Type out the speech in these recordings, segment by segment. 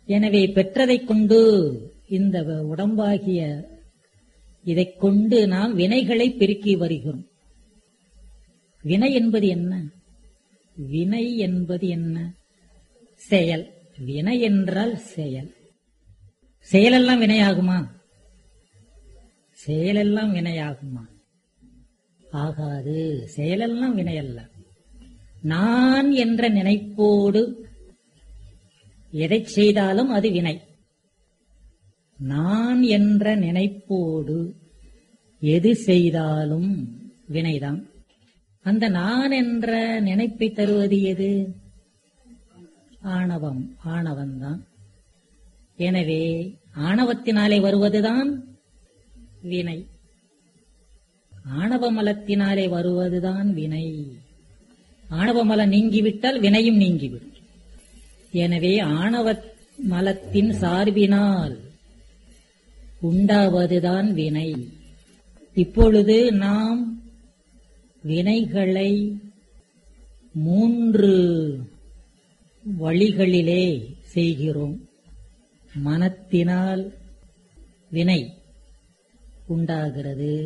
எனவே பெற்றதைக் கொண்டு இந்த உடம்பாகிய இதைக் கொண்டு நாம் வினைகளை பெருக்கி வருகிறோம் வினை என்பது என்ன வினை என்பது என்ன செயல் வினை என்றால் செயல் செயலெல்லாம் வினையாகுமா செயலெல்லாம் வினையாகுமா ஆகாது செயலெல்லாம் வினையல்ல நான் என்ற நினைப்போடு எதை செய்தாலும் அது வினை நான் என்ற நினைப்போடு எது செய்தாலும் வினைதான் அந்த நான் என்ற நினைப்பை தருவது எது ஆணவம் ஆணவம்தான் எனவே ஆணவத்தினாலே வருவதுதான் வினை ஆணவ மலத்தினாலே வருவதுதான் வினை ஆணவ மலம் நீங்கிவிட்டால் வினையும் நீங்கிவிடும் எனவே ஆணவ மலத்தின் சார்பினால் உண்டாவதுதான் வினை இப்பொழுது நாம் வினைகளை மூன்று வழிகளிலே செய்கிறோம் மனத்தினால் வினை உண்டாகிறது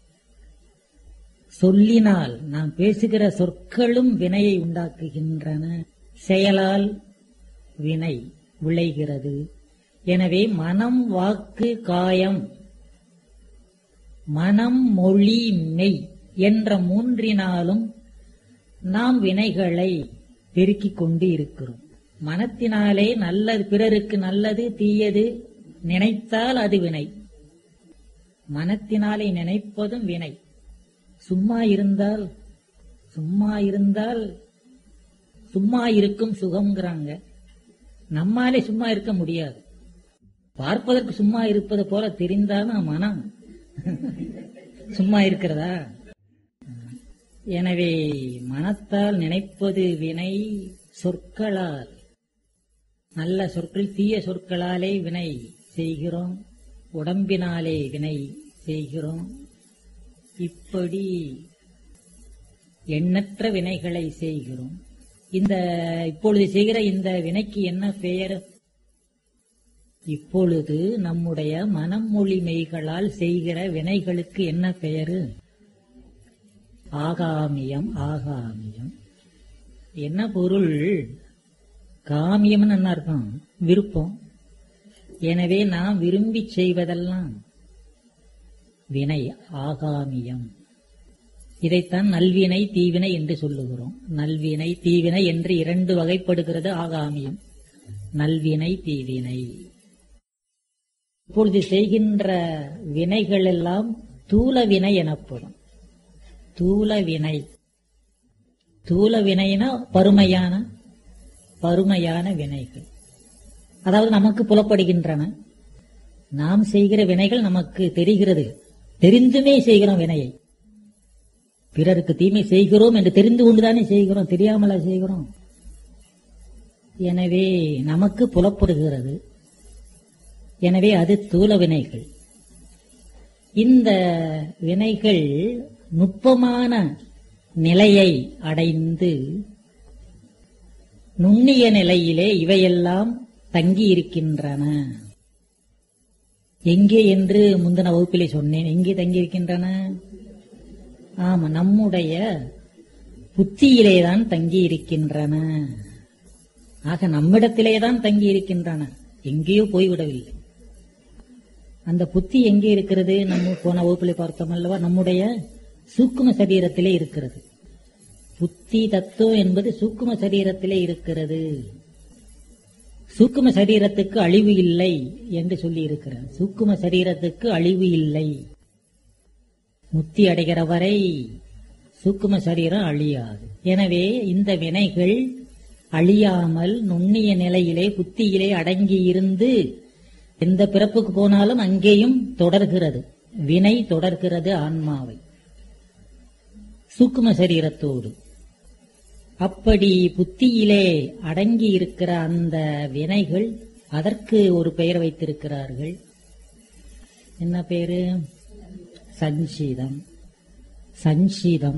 சொல்லினால் நாம் பேசுகிற சொற்களும் வினையை உண்டாக்குகின்றன செயலால் வினை விளைகிறது எனவே மனம் வாக்கு காயம் மனம் மொழி மெய் என்ற மூன்றினாலும் நாம் வினைகளை பெருக்கிக் கொண்டு இருக்கிறோம் மனத்தினாலே நல்லது பிறருக்கு நல்லது தீயது நினைத்தால் அது வினை மனத்தினாலே நினைப்பதும் வினை சும்மா இருந்தால் சும்மா இருந்தால் சும்மா இருக்கும் சுகம்ங்கிறாங்க நம்மாலே சும்மா இருக்க முடியாது பார்ப்பதற்கு சும்மா இருப்பது போல தெரிந்தாலும் மனம் சும்மா இருக்கிறதா எனவே மனத்தால் நினைப்பது வினை சொற்களால் நல்ல சொற்கள் தீய சொற்களாலே வினை செய்கிறோம் உடம்பினாலே வினை செய்கிறோம் இப்படி எண்ணற்ற வினைகளை செய்கிறோம் இந்த இப்பொழுது செய்கிற இந்த வினைக்கு என்ன பெயர் இப்பொழுது நம்முடைய மனம் மொழி மெய்களால் செய்கிற வினைகளுக்கு என்ன பெயரு ஆகாமியம் ஆகாமியம் என்ன பொருள் காமியம்னு என்ன அர்த்தம் விருப்பம் எனவே நாம் விரும்பி செய்வதெல்லாம் வினை ஆகாமியம் இதைத்தான் நல்வினை தீவினை என்று சொல்லுகிறோம் நல்வினை தீவினை என்று இரண்டு வகைப்படுகிறது ஆகாமியம் நல்வினை தீவினை இப்பொழுது செய்கின்ற வினைகள் எல்லாம் தூல வினை எனப்படும் தூல வினை தூல வினைனா பருமையான பருமையான வினைகள் அதாவது நமக்கு புலப்படுகின்றன நாம் செய்கிற வினைகள் நமக்கு தெரிகிறது தெரிந்துமே செய்கிறோம் வினையை பிறருக்கு தீமை செய்கிறோம் என்று தெரிந்து கொண்டுதானே செய்கிறோம் தெரியாமலா செய்கிறோம் எனவே நமக்கு புலப்படுகிறது எனவே அது தூல வினைகள் இந்த வினைகள் நுட்பமான நிலையை அடைந்து நுண்ணிய நிலையிலே இவையெல்லாம் தங்கி இருக்கின்றன எங்கே என்று முந்தின வகுப்பிலே சொன்னேன் எங்கே தங்கி இருக்கின்றன ஆமா நம்முடைய புத்தியிலேதான் தங்கி இருக்கின்றன ஆக நம்மிடத்திலேதான் தங்கி இருக்கின்றன எங்கேயோ போய்விடவில்லை அந்த புத்தி எங்கே இருக்கிறது நம்ம போன வகுப்பிலே பார்த்தோம் அல்லவா நம்முடைய சூக்கும சரீரத்திலே இருக்கிறது புத்தி தத்துவம் என்பது சூக்கும சரீரத்திலே இருக்கிறது சூக்கும சரீரத்துக்கு அழிவு இல்லை என்று சொல்லி இருக்கிறார் சூக்கும சரீரத்துக்கு அழிவு இல்லை முத்தி அடைகிற வரை சூக்கும சரீரம் அழியாது எனவே இந்த வினைகள் அழியாமல் நுண்ணிய நிலையிலே புத்தியிலே அடங்கி இருந்து எந்த பிறப்புக்கு போனாலும் அங்கேயும் தொடர்கிறது வினை தொடர்கிறது ஆன்மாவை சூக்கும சரீரத்தோடு அப்படி புத்தியிலே அடங்கி இருக்கிற அந்த வினைகள் அதற்கு ஒரு பெயர் வைத்திருக்கிறார்கள் என்ன பேரு சஞ்சீதம் சஞ்சீதம்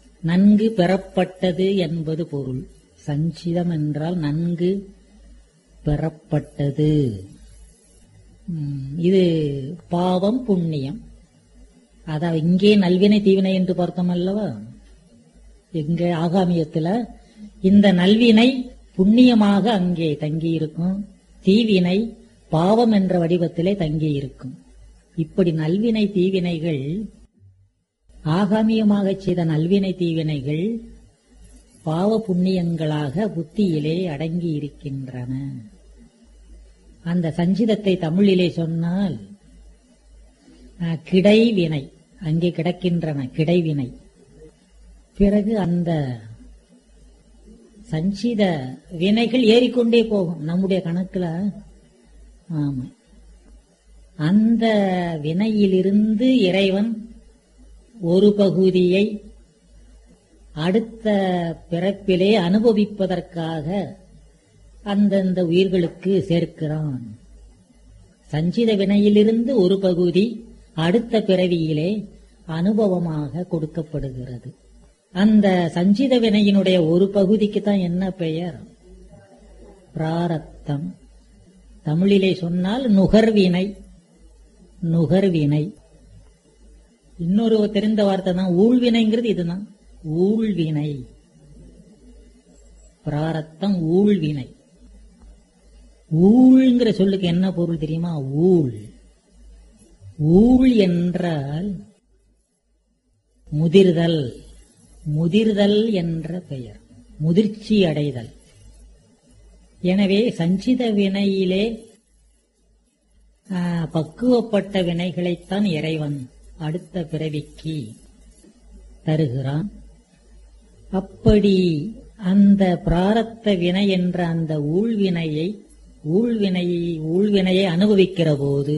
நன்கு பெறப்பட்டது என்பது பொருள் சஞ்சிதம் என்றால் நன்கு பெறப்பட்டது ம், இது பாவம் புண்ணியம் அதாவது இங்கே நல்வினை தீவினை என்று பார்த்தோம் அல்லவா எங்க ஆகாமியத்துல இந்த நல்வினை புண்ணியமாக அங்கே தங்கி இருக்கும் தீவினை பாவம் என்ற வடிவத்திலே தங்கி இருக்கும் இப்படி நல்வினை தீவினைகள் ஆகாமியமாக செய்த நல்வினை தீவினைகள் பாவ புண்ணியங்களாக புத்தியிலே அடங்கி இருக்கின்றன அந்த சஞ்சிதத்தை தமிழிலே சொன்னால் அஹ், கிடைவினை அங்கே கிடக்கின்றன கிடைவினை பிறகு அந்த சஞ்சித வினைகள் ஏறிக்கொண்டே போகும் நம்முடைய கணக்குல ஆமா அந்த வினையிலிருந்து இறைவன் ஒரு பகுதியை அடுத்த பிறப்பிலே அனுபவிப்பதற்காக அந்தந்த உயிர்களுக்கு சேர்க்கிறான் சஞ்சித வினையிலிருந்து ஒரு பகுதி அடுத்த பிறவியிலே அனுபவமாக கொடுக்கப்படுகிறது அந்த சஞ்சித வினையினுடைய ஒரு பகுதிக்கு தான் என்ன பெயர் பிராரத்தம் தமிழிலே சொன்னால் நுகர்வினை நுகர்வினை இன்னொரு தெரிந்த வார்த்தை தான் ஊழ்வினைங்கிறது இதுதான் ஊழ்வினை பிராரத்தம் ஊழ்வினை ஊழ்ங்கிற சொல்லுக்கு என்ன பொருள் தெரியுமா ஊழ் ஊழ் என்றால் முதிர்தல் முதிர்தல் என்ற பெயர் முதிர்ச்சி அடைதல் எனவே சஞ்சித வினையிலே ஆ, பக்குவப்பட்ட வினைகளைத்தான் இறைவன் அடுத்த பிறவிக்கு தருகிறான் அப்படி அந்த பிராரத்த வினை என்ற அந்த ஊழ்வினையை ஊழ்வினையை ஊழ்வினையை அனுபவிக்கிற போது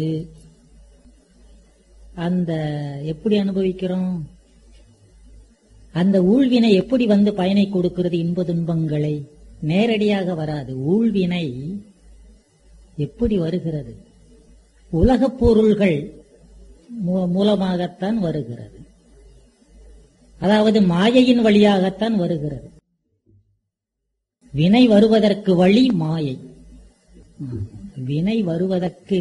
அந்த எப்படி அனுபவிக்கிறோம் அந்த ஊழ்வினை எப்படி வந்து பயனை கொடுக்கிறது இன்ப துன்பங்களை நேரடியாக வராது ஊழ்வினை எப்படி வருகிறது உலகப் பொருள்கள் மூ- மூலமாகத்தான் வருகிறது அதாவது மாயையின் வழியாகத்தான் வருகிறது வினை வருவதற்கு வழி மாயை ம். வினை வருவதற்கு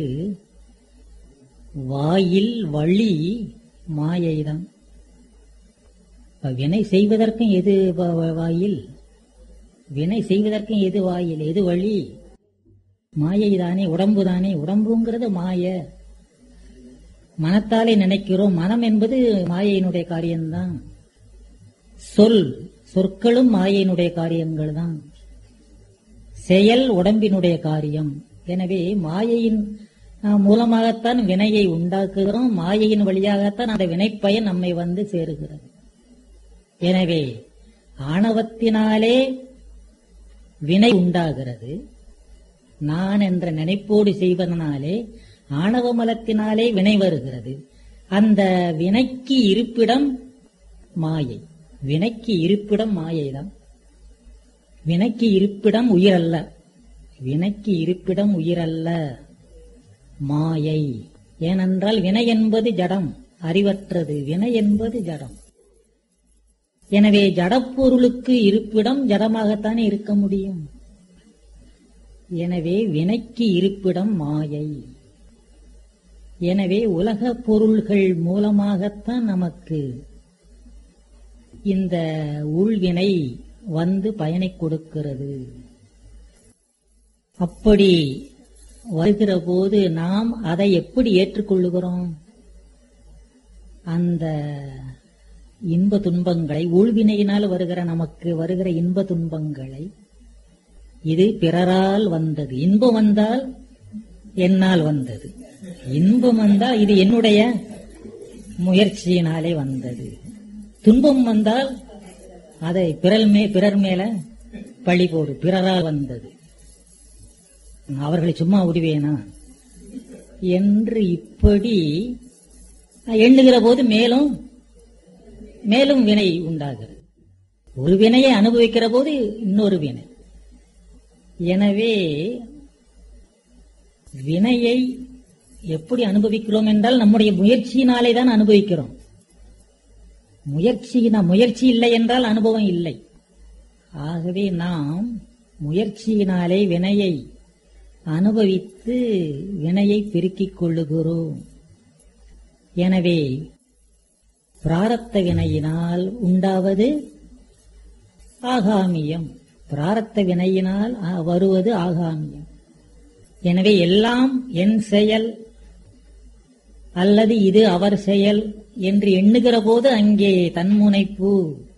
வாயில் வழி மாயைதான் இப்ப வினை செய்வதற்கும் எது வ- வ- வாயில் வினை செய்வதற்கும் எது வாயில் எது வழி மாயை தானே உடம்பு தானே உடம்புங்கிறது மாய மனத்தாலே நினைக்கிறோம் மனம் என்பது மாயையினுடைய காரியம்தான் சொல் சொற்களும் மாயையினுடைய காரியங்கள் தான் செயல் உடம்பினுடைய காரியம் எனவே மாயையின் அஹ், மூலமாகத்தான் வினையை உண்டாக்குகிறோம் மாயையின் வழியாகத்தான் அந்த வினைப்பயன் நம்மை வந்து சேருகிறது எனவே ஆணவத்தினாலே வினை உண்டாகிறது நான் என்ற நினைப்போடு செய்வதனாலே ஆணவ மலத்தினாலே வினை வருகிறது அந்த வினைக்கு இருப்பிடம் மாயை வினைக்கு இருப்பிடம் மாயைதான் வினைக்கு இருப்பிடம் உயிரல்ல வினைக்கு இருப்பிடம் உயிரல்ல மாயை ஏனென்றால் வினை என்பது ஜடம் அறிவற்றது வினை என்பது ஜடம் எனவே ஜடப்பொருளுக்கு இருப்பிடம் ஜடமாகத்தானே இருக்க முடியும் எனவே வினைக்கு இருப்பிடம் மாயை எனவே உலகப் பொருள்கள் மூலமாகத்தான் நமக்கு இந்த உள்வினை வந்து பயனை கொடுக்கிறது அப்படி வருகிற போது நாம் அதை எப்படி ஏற்றுக்கொள்ளுகிறோம் அந்த இன்ப துன்பங்களை ஊழ்வினையினால் வருகிற நமக்கு வருகிற இன்ப துன்பங்களை இது பிறரால் வந்தது இன்பம் வந்தால் என்னால் வந்தது இன்பம் வந்தால் இது என்னுடைய முயற்சியினாலே வந்தது துன்பம் வந்தால் அதை பிறர் மே பிறர் மேல பழி போடு பிறரால் வந்தது அவர்களை சும்மா விடுவேனா என்று இப்படி எண்ணுகிற போது மேலும் மேலும் வினை உண்டாகிறது ஒரு வினையை அனுபவிக்கிற போது இன்னொரு வினை எனவே வினையை எப்படி அனுபவிக்கிறோம் என்றால் நம்முடைய முயற்சியினாலே தான் அனுபவிக்கிறோம் முயற்சியின முயற்சி இல்லை என்றால் அனுபவம் இல்லை ஆகவே நாம் முயற்சியினாலே வினையை அனுபவித்து வினையை பெருக்கிக் கொள்ளுகிறோம் எனவே பிராரத்த வினையினால் உண்டாவது ஆகாமியம் பிராரத்த வினையினால் ஆ- வருவது ஆகாமியம் எனவே எல்லாம் என் செயல் அல்லது இது அவர் செயல் என்று எண்ணுகிற போது அங்கே தன்முனைப்பு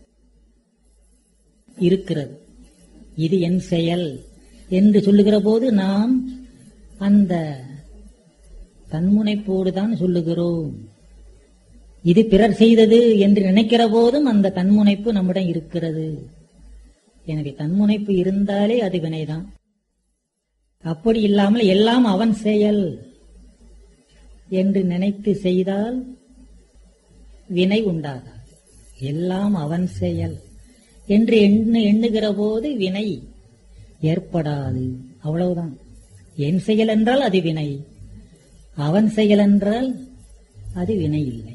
இருக்கிறது இது என் செயல் என்று சொல்லுகிற போது நாம் அந்த தன்முனைப்போடு தான் சொல்லுகிறோம் இது பிறர் செய்தது என்று நினைக்கிற போதும் அந்த தன்முனைப்பு நம்மிடம் இருக்கிறது எனவே தன்முனைப்பு இருந்தாலே அது வினைதான் அப்படி இல்லாமல் எல்லாம் அவன் செயல் என்று நினைத்து செய்தால் வினை உண்டாகாது எல்லாம் அவன் செயல் என்று எண்ணு எண்ணுகிற போது வினை ஏற்படாது அவ்வளவுதான் என் செயல் என்றால் அது வினை அவன் செயல் என்றால் அது வினை இல்லை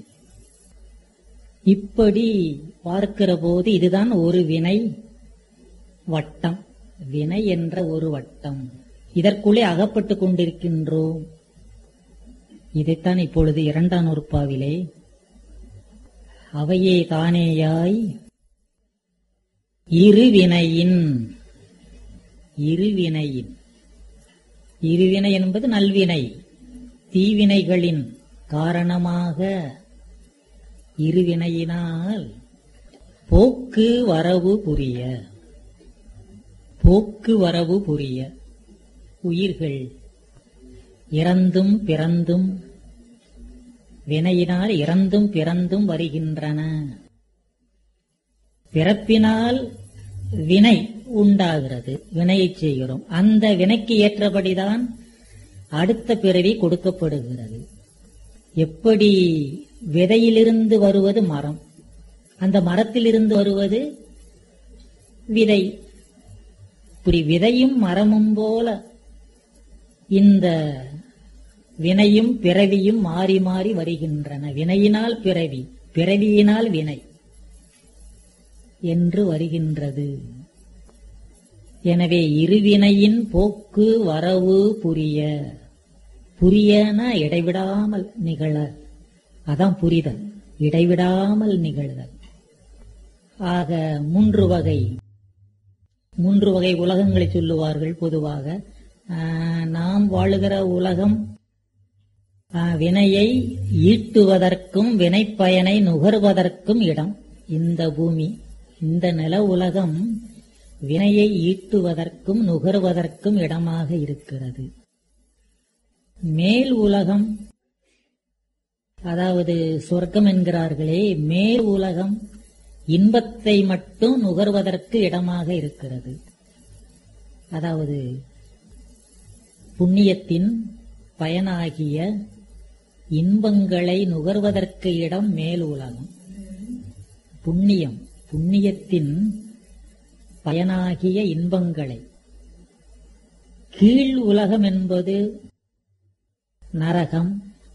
இப்படி பார்க்கிற போது இதுதான் ஒரு வினை வட்டம் வினை என்ற ஒரு வட்டம் இதற்குள்ளே அகப்பட்டுக் கொண்டிருக்கின்றோம் இதைத்தான் இப்பொழுது இரண்டாம் நூற்பாவிலே அவையே தானேயாய் இருவினையின் இருவினையின் இருவினை என்பது நல்வினை தீவினைகளின் காரணமாக இருவினையினால் போக்கு வரவு புரிய போக்கு வரவு புரிய உயிர்கள் இறந்தும் பிறந்தும் வினையினால் இறந்தும் பிறந்தும் வருகின்றன பிறப்பினால் வினை உண்டாகிறது வினையைச் செய்கிறோம் அந்த வினைக்கு ஏற்றபடிதான் அடுத்த பிறவி கொடுக்கப்படுகிறது எப்படி விதையிலிருந்து வருவது மரம் அந்த மரத்திலிருந்து வருவது விதை இப்படி விதையும் மரமும் போல இந்த வினையும் பிறவியும் மாறி மாறி வருகின்றன வினையினால் பிறவி பிறவியினால் வினை என்று வருகின்றது எனவே இருவினையின் போக்கு வரவு புரிய புரியன இடைவிடாமல் நிகழ அதான் புரிதல் இடைவிடாமல் நிகழ்தல் ஆக மூன்று வகை மூன்று வகை உலகங்களை சொல்லுவார்கள் பொதுவாக ஆஹ், நாம் வாழுகிற உலகம் ஆஹ், வினையை ஈட்டுவதற்கும் வினைப்பயனை நுகர்வதற்கும் இடம் இந்த பூமி இந்த நில உலகம் வினையை ஈட்டுவதற்கும் நுகர்வதற்கும் இடமாக இருக்கிறது மேல் உலகம் அதாவது சொர்க்கம் என்கிறார்களே மேல் உலகம் இன்பத்தை மட்டும் நுகர்வதற்கு இடமாக இருக்கிறது அதாவது புண்ணியத்தின் பயனாகிய இன்பங்களை நுகர்வதற்கு இடம் மேல் உலகம் புண்ணியம் புண்ணியத்தின் பயனாகிய இன்பங்களை கீழ் உலகம் என்பது நரகம்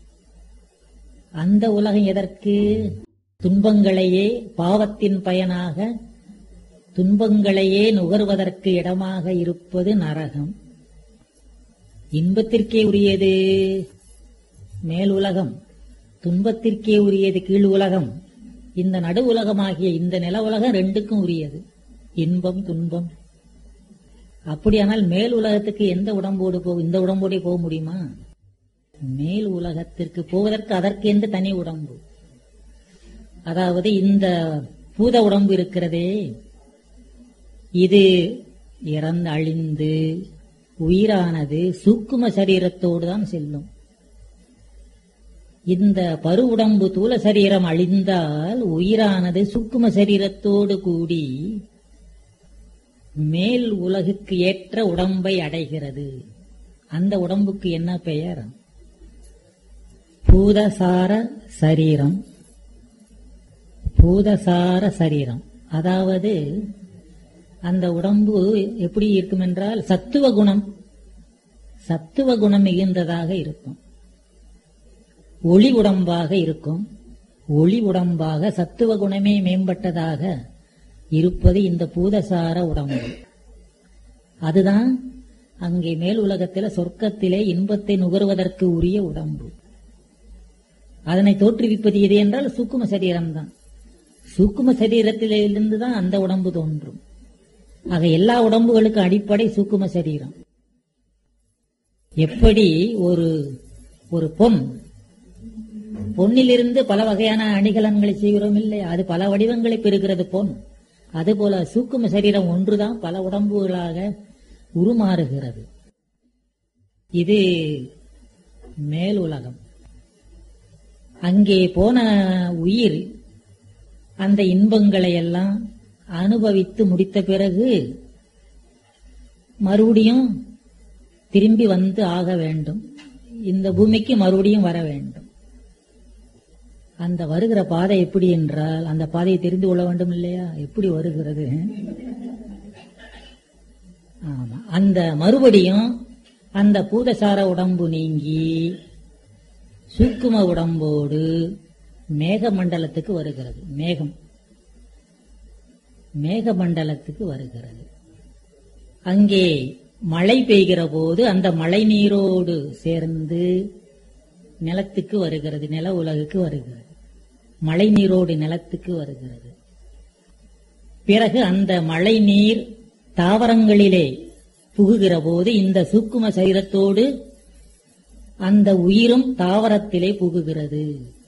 அந்த உலகம் எதற்கு துன்பங்களையே பாவத்தின் பயனாக துன்பங்களையே நுகர்வதற்கு இடமாக இருப்பது நரகம் இன்பத்திற்கே உரியது மேல் உலகம் துன்பத்திற்கே உரியது கீழ் உலகம் இந்த நடு உலகமாகிய இந்த நில உலகம் ரெண்டுக்கும் உரியது இன்பம் துன்பம் அப்படியானால் மேல் உலகத்துக்கு எந்த உடம்போடு போ இந்த உடம்போடே போக முடியுமா மேல் உலகத்திற்கு போவதற்கு அதற்கு என்று தனி உடம்பு அதாவது இந்த பூத உடம்பு இருக்கிறதே இது இறந்து அழிந்து உயிரானது சூக்கும சரீரத்தோடு தான் செல்லும் இந்த பரு உடம்பு தூல சரீரம் அழிந்தால் உயிரானது சூக்கும சரீரத்தோடு கூடி மேல் உலகுக்கு ஏற்ற உடம்பை அடைகிறது அந்த உடம்புக்கு என்ன பெயர் பூதசார சரீரம் பூதசார சரீரம் அதாவது அந்த உடம்பு எப்படி இருக்கும் என்றால் சத்துவ குணம் சத்துவ குணம் மிகுந்ததாக இருக்கும் ஒளி உடம்பாக இருக்கும் ஒளி உடம்பாக சத்துவ குணமே மேம்பட்டதாக இருப்பது இந்த பூதசார உடம்பு அதுதான் அங்கே மேல் உலகத்தில சொர்க்கத்திலே இன்பத்தை நுகர்வதற்கு உரிய உடம்பு அதனை தோற்றுவிப்பது எது என்றால் சூக்கும சரீரம்தான் சூக்கும சரீரத்திலிருந்து தான் அந்த உடம்பு தோன்றும் ஆக எல்லா உடம்புகளுக்கு அடிப்படை சூக்கும சரீரம் எப்படி ஒரு ஒரு பொன் பொன்னிலிருந்து பல வகையான அணிகலன்களை செய்கிறோம் இல்லை அது பல வடிவங்களை பெறுகிறது பொன் அதுபோல சூக்கும சரீரம் ஒன்றுதான் பல உடம்புகளாக உருமாறுகிறது இது மேல் உலகம் அங்கே போன உயிர் அந்த இன்பங்களை எல்லாம் அனுபவித்து முடித்த பிறகு மறுபடியும் திரும்பி வந்து ஆக வேண்டும் இந்த பூமிக்கு மறுபடியும் வர வேண்டும் அந்த வருகிற பாதை எப்படி என்றால் அந்த பாதையை தெரிந்து கொள்ள வேண்டும் இல்லையா எப்படி வருகிறது ஆமா அந்த மறுபடியும் அந்த பூதசார உடம்பு நீங்கி சூக்கும உடம்போடு மேக மண்டலத்துக்கு வருகிறது மேகம் மேக மண்டலத்துக்கு வருகிறது அங்கே மழை பெய்கிற போது அந்த மழை நீரோடு சேர்ந்து நிலத்துக்கு வருகிறது நில உலகுக்கு வருகிறது மழை நீரோடு நிலத்துக்கு வருகிறது பிறகு அந்த மழை நீர் தாவரங்களிலே புகுகிற போது இந்த சூக்கும சரீரத்தோடு அந்த உயிரும் தாவரத்திலே புகுகிறது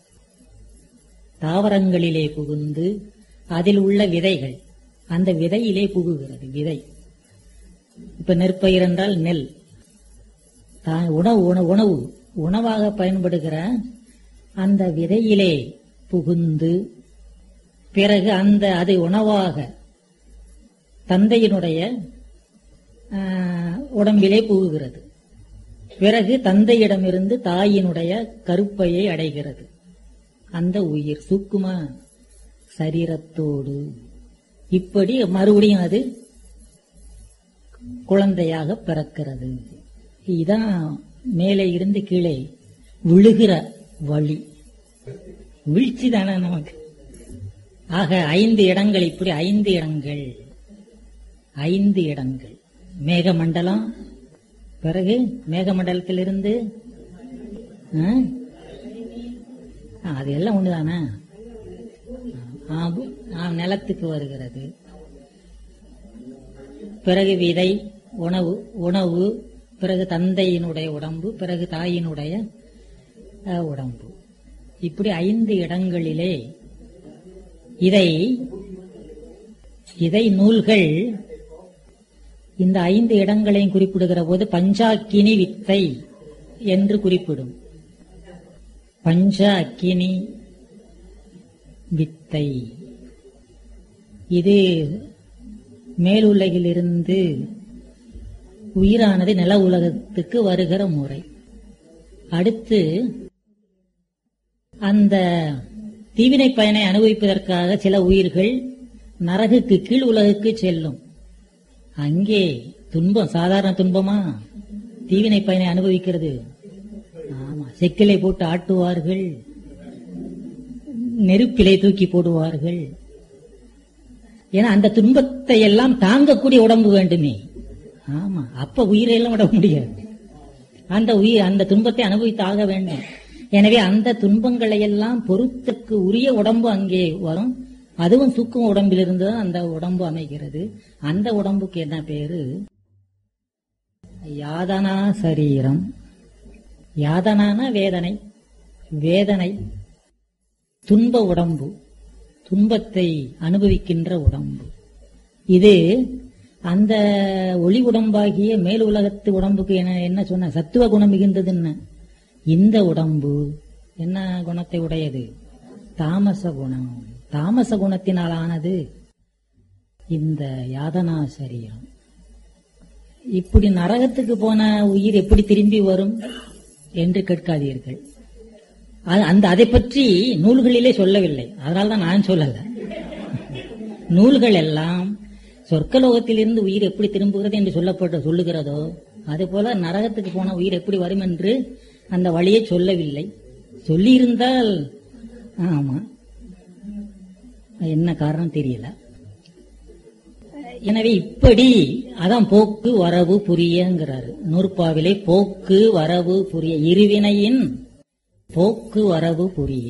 தாவரங்களிலே புகுந்து அதில் உள்ள விதைகள் அந்த விதையிலே புகுகிறது விதை இப்ப நெற்பயிர் என்றால் நெல் தான் உணவு உண- உணவு உணவாக பயன்படுகிற அந்த விதையிலே புகுந்து பிறகு அந்த அதை உணவாக தந்தையினுடைய ஆஹ், உடம்பிலே புகுகிறது பிறகு தந்தையிடமிருந்து தாயினுடைய கருப்பையை அடைகிறது அந்த உயிர் சூக்கும சரீரத்தோடு இப்படி மறுபடியும் அது குழந்தையாக பிறக்கிறது இதான் மேலே இருந்து கீழே விழுகிற வழி வீழ்ச்சி தானே நமக்கு ஆக ஐந்து இடங்கள் இப்படி ஐந்து இடங்கள் ஐந்து இடங்கள் மேகமண்டலம் பிறகு மேகமண்டலத்திலிருந்து ஆ? ஆ, அது எல்லாம் ஒண்ணுதானே ஆ, பு- ஆ, நிலத்துக்கு வருகிறது பிறகு விதை உணவு உணவு பிறகு தந்தையினுடைய உடம்பு பிறகு தாயினுடைய அஹ், உடம்பு இப்படி ஐந்து இடங்களிலே இதை இதை நூல்கள் இந்த ஐந்து இடங்களையும் குறிப்பிடுகிற போது பஞ்சாக்கினி வித்தை என்று குறிப்பிடும் பஞ்ச அக்கினி வித்தை இது மேலுலகிலிருந்து உயிரானது நில உலகத்துக்கு வருகிற முறை அடுத்து அந்த தீவினை பயனை அனுபவிப்பதற்காக சில உயிர்கள் நரகுக்கு கீழ் உலகுக்கு செல்லும் அங்கே துன்பம் சாதாரண துன்பமா தீவினை பயனை அனுபவிக்கிறது ஆமா செக்கிலை போட்டு ஆட்டுவார்கள் நெருப்பிலை தூக்கி போடுவார்கள் ஏன்னா அந்த துன்பத்தை எல்லாம் தாங்கக்கூடிய உடம்பு வேண்டுமே ஆமா அப்ப உயிரையெல்லாம் விட முடியாது அந்த உயிர் அந்த துன்பத்தை அனுபவித்து ஆக வேண்டும் எனவே அந்த துன்பங்களை எல்லாம் பொறுத்துக்கு உரிய உடம்பு அங்கே வரும் அதுவும் சுக்கும் உடம்பிலிருந்து தான் அந்த உடம்பு அமைகிறது அந்த உடம்புக்கு என்ன பேரு யாதனா சரீரம் யாதனான வேதனை வேதனை துன்ப உடம்பு துன்பத்தை அனுபவிக்கின்ற உடம்பு இது அந்த ஒளி உடம்பாகிய மேல் உலகத்து உடம்புக்கு என்ன என்ன சொன்ன சத்துவ குணம் மிகுந்ததுன்னு இந்த உடம்பு என்ன குணத்தை உடையது தாமச குணம் தாமச குணத்தினால் ஆனது இந்த யாதனா சரீரம் இப்படி நரகத்துக்கு போன உயிர் எப்படி திரும்பி வரும் என்று கேட்காதீர்கள் அது- அந்த அதை பற்றி நூல்களிலே சொல்லவில்லை அதனால்தான் நான் சொல்லல நூல்கள் எல்லாம் சொர்க்கலோகத்திலிருந்து உயிர் எப்படி திரும்புகிறது என்று சொல்லப்பட்ட சொல்லுகிறதோ அதுபோல நரகத்துக்கு போன உயிர் எப்படி வரும் என்று அந்த வழியை சொல்லவில்லை சொல்லியிருந்தால் ஆமா என்ன காரணம் தெரியல எனவே இப்படி அதான் போக்கு வரவு புரியங்கிறாரு நூற்பாவிலே போக்கு வரவு புரிய இருவினையின் போக்கு வரவு புரிய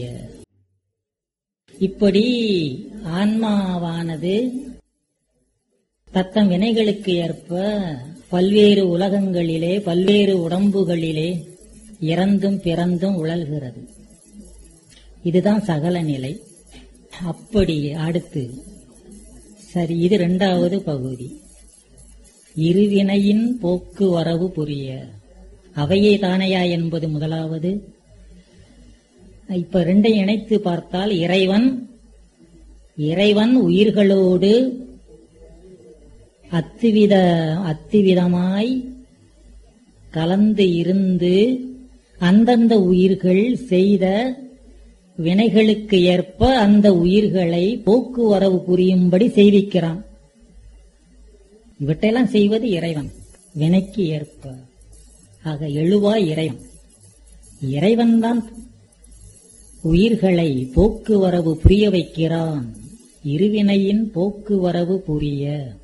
இப்படி ஆன்மாவானது தத்தம் வினைகளுக்கு ஏற்ப பல்வேறு உலகங்களிலே பல்வேறு உடம்புகளிலே இறந்தும் பிறந்தும் உழல்கிறது இதுதான் சகல நிலை அப்படி அடுத்து சரி இது இரண்டாவது பகுதி இருவினையின் போக்கு வரவு புரிய அவையே தானையா என்பது முதலாவது இப்ப ரெண்டையும் இணைத்து பார்த்தால் இறைவன் இறைவன் உயிர்களோடு அத்துவித அத்துவிதமாய் கலந்து இருந்து அந்தந்த உயிர்கள் செய்த வினைகளுக்கு ஏற்ப அந்த உயிர்களை போக்குவரவு புரியும்படி செய்விக்கிறான் இவற்றையெல்லாம் செய்வது இறைவன் வினைக்கு ஏற்ப ஆக எழுவா இறைவன் இறைவன்தான் உயிர்களை போக்குவரவு புரிய வைக்கிறான் இருவினையின் போக்குவரவு புரிய